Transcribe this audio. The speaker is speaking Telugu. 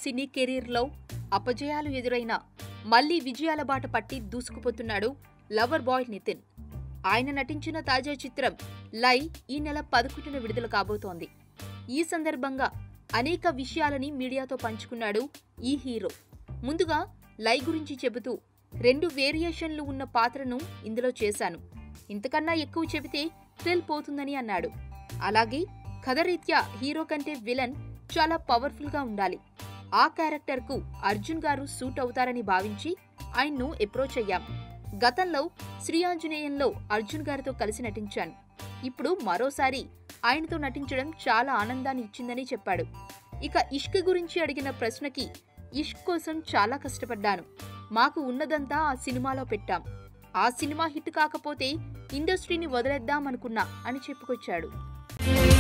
సినీ కెరీర్లో అపజయాలు ఎదురైనా మళ్లీ విజయాల బాట పట్టి దూసుకుపోతున్నాడు లవర్ బాయ్ నితిన్ ఆయన నటించిన తాజా చిత్రం లై ఈ నెల పదకొండున విడుదల కాబోతోంది ఈ సందర్భంగా అనేక విషయాలని మీడియాతో పంచుకున్నాడు ఈ హీరో ముందుగా లై గురించి చెబుతూ రెండు వేరియేషన్లు ఉన్న పాత్రను ఇందులో చేశాను ఇంతకన్నా ఎక్కువ చెబితే థ్రిల్ పోతుందని అన్నాడు అలాగే కథరీత్యా హీరో కంటే విలన్ చాలా పవర్ఫుల్ గా ఉండాలి ఆ క్యారెక్టర్ కు అర్జున్ గారు సూట్ అవుతారని భావించి ఆయన్ను అప్రోచ్ అయ్యాం గతంలో శ్రీ ఆంజనేయంలో అర్జున్ గారితో కలిసి నటించాను ఇప్పుడు మరోసారి ఆయనతో నటించడం చాలా ఆనందాన్ని ఇచ్చిందని చెప్పాడు ఇక ఇష్క్ గురించి అడిగిన ప్రశ్నకి ఇష్క్ కోసం చాలా కష్టపడ్డాను మాకు ఉన్నదంతా ఆ సినిమాలో పెట్టాం ఆ సినిమా హిట్ కాకపోతే ఇండస్ట్రీని వదిలేద్దాం అనుకున్నా అని చెప్పుకొచ్చాడు